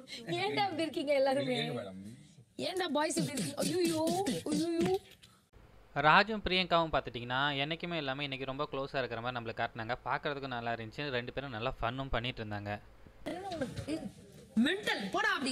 ஏன்டா இப்படி இருக்கீங்க எல்லாருமே ஏன்டா பாய்ஸ் இப்படி இருக்கீங்க ஐயோ ஐயோ ராஜும் பிரியங்காவும் பார்த்துட்டிங்கன்னா என்றைக்குமே இல்லாமல் இன்றைக்கி ரொம்ப க்ளோஸாக இருக்கிற மாதிரி நம்மளுக்கு காட்டினாங்க பார்க்குறதுக்கும் நல்லா இருந்துச்சு ரெண்டு பேரும் நல்லா ஃபன்னும் பண்ணிட்டு இருந்தாங்க மென்டல் போடா அப்படி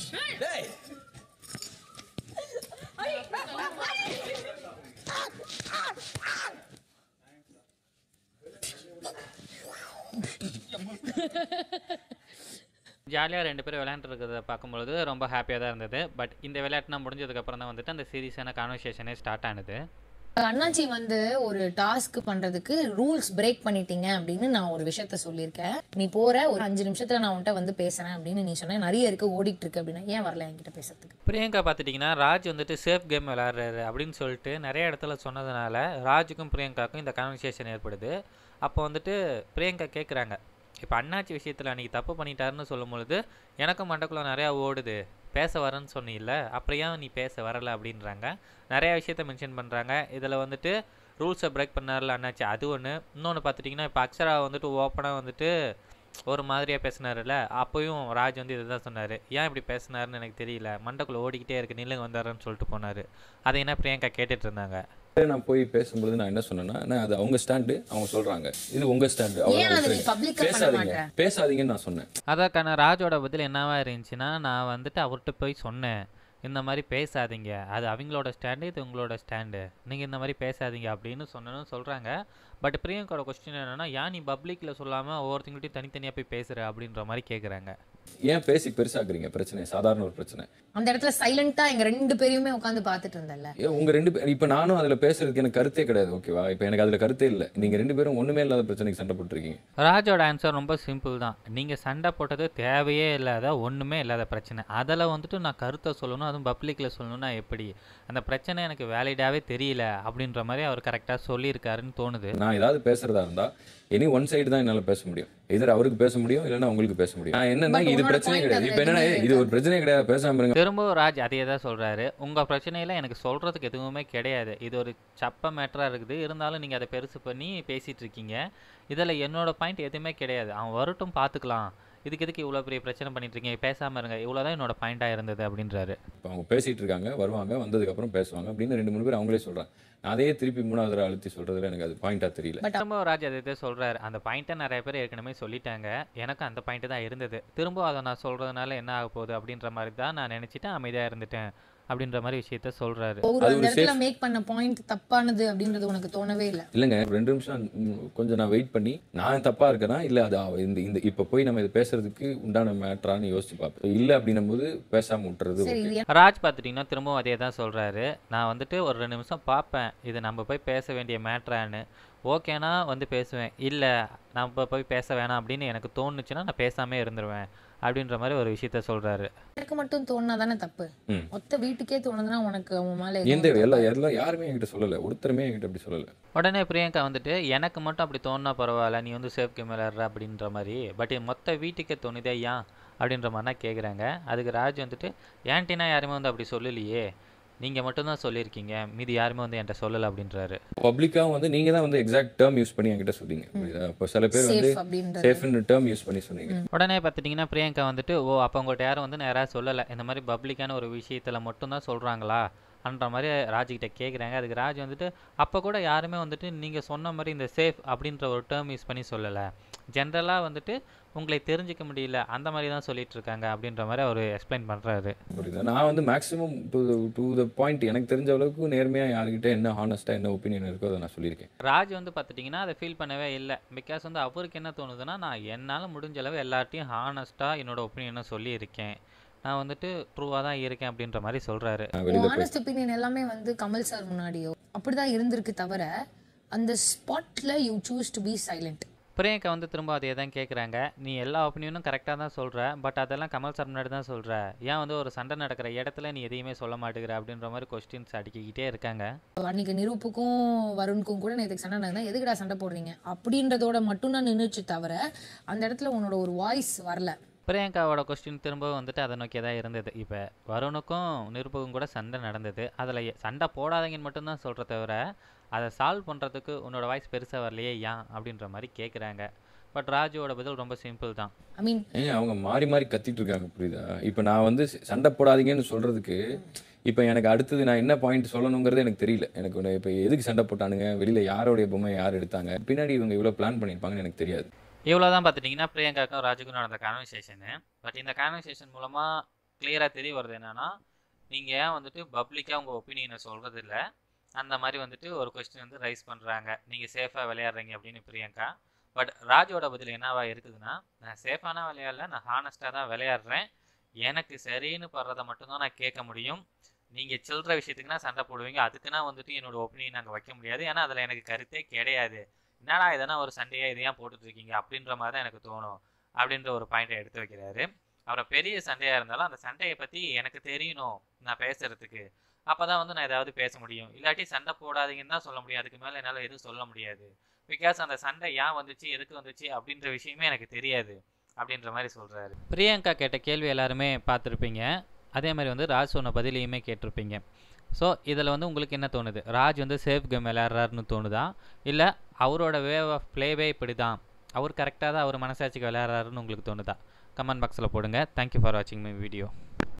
ஜாலியாக ரெண்டு பேரும் விளையாண்டுருக்கிறத பார்க்கும்பொழுது ரொம்ப ஹாப்பியாக தான் இருந்தது பட் இந்த விளையாட்டுனா முடிஞ்சதுக்கப்புறம் தான் வந்துட்டு அந்த சீரியஸான கான்வர்சேஷனே ஸ்டார்ட் ஆனது அண்ணாச்சி வந்து ஒரு டாஸ்க் பண்றதுக்கு ரூல்ஸ் பிரேக் பண்ணிட்டீங்க அப்படின்னு நான் ஒரு விஷயத்த சொல்லியிருக்கேன் நீ போற ஒரு அஞ்சு நிமிஷத்துல நான் உன்கிட்ட வந்து பேசுறேன் அப்படின்னு நீ சொன்ன நிறைய இருக்கு ஓடிட்டு இருக்கு அப்படின்னா ஏன் வரல என்கிட்ட பேசுறதுக்கு பிரியங்கா பார்த்துட்டிங்கன்னா ராஜ் வந்துட்டு சேஃப் கேம் விளையாடுறாரு அப்படின்னு சொல்லிட்டு நிறைய இடத்துல சொன்னதுனால ராஜுக்கும் பிரியங்காவுக்கும் இந்த கான்வர்சேஷன் ஏற்படுது அப்போ வந்துட்டு பிரியங்கா கேட்குறாங்க இப்போ அண்ணாச்சி விஷயத்தில் அன்றைக்கி தப்பு பண்ணிட்டாருன்னு சொல்லும் பொழுது எனக்கும் மண்டக்குள்ள நிறையா ஓடுது பேச வரேன்னு சொன்னீல்ல அப்புறம் ஏன் நீ பேச வரலை அப்படின்றாங்க நிறையா விஷயத்த மென்ஷன் பண்ணுறாங்க இதில் வந்துட்டு ரூல்ஸை பிரேக் பண்ணார்ல அண்ணாச்சி அது ஒன்று இன்னொன்று பார்த்துட்டிங்கன்னா இப்போ அக்ஷரா வந்துட்டு ஓப்பனாக வந்துட்டு ஒரு மாதிரியாக பேசினாருல்ல அப்போயும் ராஜ் வந்து இதுதான் சொன்னார் ஏன் இப்படி பேசினாருன்னு எனக்கு தெரியல மண்டக்குள்ளே ஓடிக்கிட்டே இருக்கு நில்லுங்க வந்தாருன்னு சொல்லிட்டு போனார் அதை என்ன பிரியங்கா கேட்டுட்டு இருந்தாங்க நான் போய் பேசும்பொழுது நான் என்ன சொன்னேன்னா நான் அது அவங்க ஸ்டாண்டு அவங்க சொல்றாங்க இது உங்க ஸ்டாண்டு ஏன் அதை நீ public ஆ பண்ண பேசாதீங்க மாட்ட? பேசாதீங்கன்னு நான் சொன்னேன் அதற்கான ராஜோட பதில் என்னவா இருந்துச்சுன்னா நான் வந்துட்டு அவர்கிட்ட போய் சொன்னேன் இந்த மாதிரி பேசாதீங்க அது அவங்களோட ஸ்டாண்டு இது உங்களோட ஸ்டாண்டு நீங்கள் இந்த மாதிரி பேசாதீங்க அப்படின்னு சொன்னேன்னு சொல்கிறாங்க பட் பிரியங்காவோட கொஸ்டின் என்னன்னா ஏன் நீ பப்ளிக்கில் சொல்லாமல் ஒவ்வொருத்தங்கள்ட்டையும் தனித்தனியாக போய் பேசுகிற அப்படின்ற மாதிரி கேட்குறாங்க ஏன் பேசி பெருசாக்குறீங்க பிரச்சனை சாதாரண ஒரு பிரச்சனை அந்த இடத்துல சைலண்டா எங்க ரெண்டு பேரையுமே உட்காந்து பாத்துட்டு இருந்தல ஏன் உங்க ரெண்டு பேர் இப்ப நானும் அதுல பேசுறதுக்கு எனக்கு கருத்தே கிடையாது ஓகேவா இப்ப எனக்கு அதுல கருத்தே இல்ல நீங்க ரெண்டு பேரும் ஒண்ணுமே இல்லாத பிரச்சனைக்கு சண்டை போட்டுருக்கீங்க ராஜோட ஆன்சர் ரொம்ப சிம்பிள் தான் நீங்கள் சண்டை போட்டது தேவையே இல்லாத ஒன்றுமே இல்லாத பிரச்சனை அதில் வந்துட்டு நான் கருத்தை சொல்லணும் அதுவும் பப்ளிக்கில் சொல்லணும்னா எப்படி அந்த பிரச்சனை எனக்கு வேலிடாவே தெரியல அப்படின்ற மாதிரி அவர் கரெக்டாக சொல்லியிருக்காருன்னு தோணுது நான் ஏதாவது பேசுறதா இருந்தா இனி ஒன் சைடு தான் என்னால பேச முடியும் எதிர அவருக்கு பேச முடியும் இல்லைன்னா உங்களுக்கு பேச முடியும் நான் என்னன்னா But இது உன்னோட பிரச்சனை point கிடையாது அதுல இப்ப என்னன்னா எதுவுமே இது ஒரு பிரச்சனையே கிடையாது பேசாம இருங்க திரும்பவும் ராஜ் அதே தான் சொல்கிறாரு உங்கள் பிரச்சனையில் எனக்கு சொல்கிறதுக்கு எதுவுமே கிடையாது இது ஒரு சப்ப மேட்டராக இருக்குது இருந்தாலும் நீங்கள் அதை பெருசு பண்ணி பேசிகிட்டு இருக்கீங்க இதில் என்னோட பாயிண்ட் எதுவுமே கிடையாது அவன் வரட்டும் பார்த்துக்கலாம் இதுக்கு எதுக்கு இவ்வளோ பெரிய பிரச்சனை பண்ணிட்டு இருக்கீங்க பேசாமல் இருங்க இவ்வளோ தான் என்னோட பாயிண்ட்டாக இருந்தது அப்படின்றாரு இப்போ அவங்க பேசிட்டு இருக்காங்க வருவாங்க வந்ததுக்கு அப்புறம் பேசுவாங்க அப்படின்னு ரெண்டு மூணு பேர் அவங்களே சொல்றாங்க நான் அதையே திருப்பி மூணாவது தடவை அழுத்தி சொல்றதுல எனக்கு அது பாயிண்டா தெரியல பட் திரும்ப ராஜ் அதை தான் சொல்கிறாரு அந்த பாயிண்ட்டை நிறைய பேர் ஏற்கனவே சொல்லிட்டாங்க எனக்கு அந்த பாயிண்ட்டு தான் இருந்தது திரும்ப அதை நான் சொல்கிறதுனால என்ன ஆக போகுது அப்படின்ற மாதிரி தான் நான் நினச்சிட்டு அமைதியாக இருந்துட்டேன் அப்படின்ற மாதிரி விஷயத்த சொல்கிறாரு ஒரு அது அந்த ஒரு இடத்துல மேக் பண்ண பாயிண்ட் தப்பானது அப்படின்றது உனக்கு தோணவே இல்ல இல்லைங்க ரெண்டு நிமிஷம் ம், கொஞ்சம் நான் வெயிட் பண்ணி நான் தப்பா இருக்கேனா இல்ல அது அவ- இந்த இந்த இப்ப போய் நம்ம இதை பேசுறதுக்கு உண்டான மேட்டரான்னு யோசிச்சு பார்ப்பேன் இல்ல அப்படின்னும் போது பேசாம விட்டுறது சரி okay. இது ராஜ் பார்த்துட்டிங்கன்னா திரும்பவும் அதே தான் சொல்கிறாரு நான் வந்துட்டு ஒரு ரெண்டு நிமிஷம் பார்ப்பேன் இது நம்ம போய் பேச வேண்டிய மேட்ரான்னு ஓகேனா வந்து பேசுவேன் இல்லை நம்ம போய் பேச வேணாம் அப்படின்னு எனக்கு தோணுச்சுன்னா நான் பேசாமே இருந்துருவேன் அப்படின்ற மாதிரி ஒரு விஷயத்த சொல்கிறாரு எனக்கு மட்டும் தோணுனா தானே தப்பு ம். மொத்த வீட்டுக்கே தோணுதுன்னா உனக்கு அவன் மேல எந்த எதுவும் எல்லா எல்லாம் யாருமே என்கிட்ட சொல்லல ஒருத்தருமே என்கிட்ட அப்படி சொல்லல உடனே பிரியங்கா வந்துட்டு எனக்கு மட்டும் அப்படி தோணுனா பரவாயில்ல நீ வந்து சேஃப் கேம் விளையாடுற அப்படின்ற மாதிரி பட் மொத்த வீட்டுக்கே தோணுதே ஏன் அப்படின்ற மாதிரி தான் கேட்குறாங்க அதுக்கு ராஜ் வந்துட்டு ஏன்ட்டினா யாருமே வந்து அப்படி சொல்லலையே நீங்கள் மட்டும்தான் சொல்லியிருக்கீங்க மீதி யாருமே வந்து என்கிட்ட சொல்லலை அப்படின்றாரு பப்ளிக்கா வந்து நீங்க தான் வந்து எக்ஸாக்ட் டேர்ம் யூஸ் பண்ணி என்கிட்ட சொன்னீங்க புரியுதா இப்போ சில பேர் வந்து safe அப்படின்றது சேஃப்னு டேர்ம் யூஸ் பண்ணி சொன்னீங்க உடனே பார்த்துட்டிங்கன்னா பிரியங்கா வந்துட்டு ஓ அப்போ உங்கள்கிட்ட யாரும் வந்து நேராக சொல்லலை இந்த மாதிரி பப்ளிக்கான ஒரு விஷயத்தில் மட்டும்தான் சொல்கிறாங்களா அன்ற மாதிரி ராஜ்கிட்ட கேட்குறாங்க அதுக்கு ராஜ் வந்துட்டு அப்போ கூட யாருமே வந்துட்டு நீங்கள் சொன்ன மாதிரி இந்த சேஃப் அப்படின்ற ஒரு டேர்ம் யூஸ் பண்ணி சொல்லலை ஜென்ரலாக வந்துட்டு உங்களை தெரிஞ்சிக்க முடியல அந்த மாதிரி தான் சொல்லிட்டு இருக்காங்க அப்படின்ற மாதிரி அவர் எக்ஸ்பிளைன் பண்ணுறாரு புரியுதா நான் வந்து maximum to to the point எனக்கு தெரிஞ்ச அளவுக்கு நேர்மையா யாருக்கிட்ட என்ன ஹானஸ்டா என்ன ஒப்பீனியன் இருக்கோ அதை நான் சொல்லியிருக்கேன் ராஜ் வந்து பார்த்துட்டிங்கன்னா அதை ஃபீல் பண்ணவே இல்லை பிகாஸ் வந்து அவருக்கு என்ன தோணுதுன்னா நான் என்னால் முடிஞ்ச அளவு எல்லார்ட்டையும் ஹானஸ்ட்டாக என்னோட ஒப்பீனியனை சொல்லியிருக்கேன் நான் வந்துட்டு ட்ரூவாக தான் இருக்கேன் அப்படின்ற மாதிரி சொல்கிறாரு நான் வெளியில போய் ஆனஸ்ட் ஒப்பீனியன் எல்லாமே வந்து கமல் சார் முன்னாடியோ அப்படிதான் இருந்திருக்கு தவிர அந்த ஸ்பாட்ல you choose to be silent Priyanka வந்து திரும்ப அதே தான் கேட்குறாங்க நீ எல்லா ஒப்பீனியனும் கரெக்டாக தான் சொல்கிற பட் அதெல்லாம் கமல் சார் முன்னாடி தான் சொல்கிற ஏன் வந்து ஒரு சண்டை நடக்கிற இடத்துல நீ எதையுமே சொல்ல மாட்டேங்கிற அப்படின்ற மாதிரி கொஸ்டின்ஸ் அடிக்கிக்கிட்டே இருக்காங்க அன்னைக்கு நிரூப்புக்கும் வருணுக்கும் கூட நேற்றுக்கு சண்டை நடந்தா எதுக்குடா சண்டை போடுறீங்க அப்படின்றதோட மட்டும்தான் நின்றுச்சு தவிர அந்த இடத்துல உன்னோட ஒரு வாய்ஸ் வரல பிரியங்காவோட கொஸ்டின் திரும்ப வந்துட்டு அதை நோக்கி தான் இருந்தது இப்போ வருணுக்கும் நிருபகம் கூட சண்டை நடந்தது அதில் சண்டை போடாதீங்கன்னு மட்டும்தான் சொல்கிற தவிர அதை சால்வ் பண்ணுறதுக்கு உன்னோட வாய்ஸ் பெருசாக வரலையே ஏன் அப்படின்ற மாதிரி கேட்குறாங்க பட் ராஜுவோட பதில் ரொம்ப சிம்பிள் தான் ஐ மீன் ஏங்க அவங்க மாறி மாறி கத்திட்டு இருக்காங்க புரியுதா இப்போ நான் வந்து சண்டை போடாதீங்கன்னு சொல்றதுக்கு இப்போ எனக்கு அடுத்தது நான் என்ன பாயிண்ட் சொல்லணுங்கிறது எனக்கு தெரியல எனக்கு ஒரு- இப்போ எதுக்கு சண்டை போட்டானுங்க வெளியில யாரோடைய பொம்மை யார் எடுத்தாங்க பின்னாடி இவங்க இவ்வளோ பிளான் பண்ணியிருப்பாங்கன்னு எனக்கு தெரியாது இவ்வளோ தான் பார்த்துட்டிங்கன்னா பிரியங்காக்கும் ராஜுக்கும் நடந்த கான்வர்சேஷனு பட் இந்த கான்வர்சேஷன் மூலமாக கிளியராக தெரிய வருது என்னன்னா நீங்கள் ஏன் வந்துட்டு பப்ளிக்காக உங்கள் ஒப்பீனியனை சொல்கிறது இல்லை அந்த மாதிரி வந்துட்டு ஒரு கொஸ்டின் வந்து ரைஸ் பண்ணுறாங்க நீங்கள் சேஃபாக விளையாடுறீங்க அப்படின்னு பிரியங்கா பட் ராஜோட பதில் என்னவா இருக்குதுன்னா நான் சேஃபான விளையாடல நான் ஹானஸ்ட்டாக தான் விளையாடுறேன் எனக்கு சரின்னு படுறதை மட்டும்தான் நான் கேட்க முடியும் நீங்கள் சில்லற விஷயத்துக்குனா சண்டை போடுவீங்க அதுக்குன்னா வந்துட்டு என்னோட ஒப்பீனியன் நாங்கள் வைக்க முடியாது ஏன்னா அதில் எனக்கு கருத்தே கிடையாது என்னடா இதெல்லாம் ஒரு சண்டையா இதை ஏன் போட்டுட்டு இருக்கீங்க அப்படின்ற மாதிரி தான் எனக்கு தோணும் அப்படின்ற ஒரு பாயிண்டை எடுத்து வைக்கிறாரு அப்புறம் பெரிய சண்டையா இருந்தாலும் அந்த சண்டையை பத்தி எனக்கு தெரியணும் நான் பேசுறதுக்கு அப்பதான் வந்து நான் ஏதாவது பேச முடியும் இல்லாட்டி சண்டை போடாதீங்கன்னு தான் சொல்ல முடியும் அதுக்கு மேல என்னால எதுவும் சொல்ல முடியாது பிகாஸ் அந்த சண்டை ஏன் வந்துச்சு எதுக்கு வந்துச்சு அப்படின்ற விஷயமே எனக்கு தெரியாது அப்படின்ற மாதிரி சொல்றாரு பிரியங்கா கேட்ட கேள்வி எல்லாருமே பார்த்துருப்பீங்க அதே மாதிரி வந்து ராஜ் சொன்ன பதிலையுமே கேட்டிருப்பீங்க ஸோ இதில் வந்து உங்களுக்கு என்ன தோணுது ராஜ் வந்து சேஃப் கேம் விளையாடுறாருன்னு தோணுதா இல்லை அவரோட வே ஆஃப் ப்ளேவே இப்படி தான் அவர் கரெக்டாக தான் அவர் மனசாட்சிக்கு விளையாடுறாருன்னு உங்களுக்கு தோணுதா கமெண்ட் பாக்ஸில் போடுங்க தேங்க்யூ ஃபார் வாட்சிங் மை வீடியோ